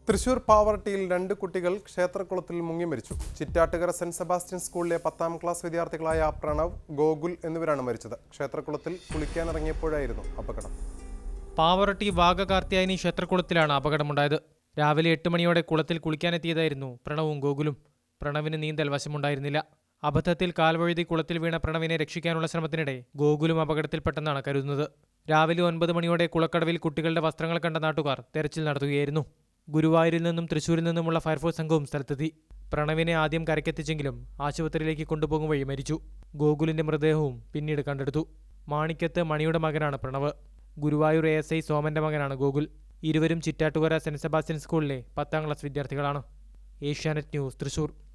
തൃശൂർ പാവർട്ടിയിൽ രണ്ട് കുട്ടികൾ ക്ഷേത്രക്കുളത്തിൽ മുങ്ങി മരിച്ചു ചിറ്റാട്ടുകര സെന്റ് സെബാസ്റ്റ്യൻ സ്കൂളിലെ പത്താം ക്ലാസ് വിദ്യാർത്ഥികളായ പ്രണവ് ഗോകുൽ എന്നിവരാണ് മരിച്ചത് ക്ഷേത്രക്കുളത്തിൽ കുളിക്കാനിറങ്ങിയപ്പോഴായിരുന്നു അപകടം പാവറട്ടി വാഗകാർത്തിയായനി ക്ഷേത്രക്കുളത്തിലാണ് അപകടമുണ്ടായത് രാവിലെ എട്ട് മണിയോടെ കുളത്തിൽ കുളിക്കാനെത്തിയതായിരുന്നു പ്രണവും ഗോകുലും പ്രണവിന് നീന്തൽ വശമുണ്ടായിരുന്നില്ല അബദ്ധത്തിൽ കാൽവഴുതി കുളത്തിൽ വീണ പ്രണവിനെ രക്ഷിക്കാനുള്ള ശ്രമത്തിനിടെ ഗോകുലും അപകടത്തിൽപ്പെട്ടെന്നാണ് കരുതുന്നത് രാവിലെ ഒൻപത് മണിയോടെ കുളക്കടവിൽ കുട്ടികളുടെ വസ്ത്രങ്ങൾ കണ്ട നാട്ടുകാർ തെരച്ചിൽ നടത്തുകയായിരുന്നു ഗുരുവായൂരിൽ നിന്നും തൃശൂരിൽ നിന്നുമുള്ള ഫയർഫോഴ്സ് സംഘവും സ്ഥലത്തെത്തി പ്രണവിനെ ആദ്യം കരക്കെത്തിച്ചെങ്കിലും ആശുപത്രിയിലേക്ക് കൊണ്ടുപോകും വഴി മരിച്ചു ഗോകുലിന്റെ മൃതദേഹവും പിന്നീട് കണ്ടെടുത്തു മാണിക്കത്ത് മണിയുടെ മകനാണ് Pranav Guruvayur A S I സോമന്റെ മകനാണ് ഗോകുൽ ഇരുവരും ചിറ്റാട്ടുകര സെന്റ് സെബാസ്റ്റ്യൻ സ്കൂളിലെ പത്താം ക്ലാസ് വിദ്യാർത്ഥികളാണ് ഏഷ്യാനെറ്റ് ന്യൂസ് തൃശൂർ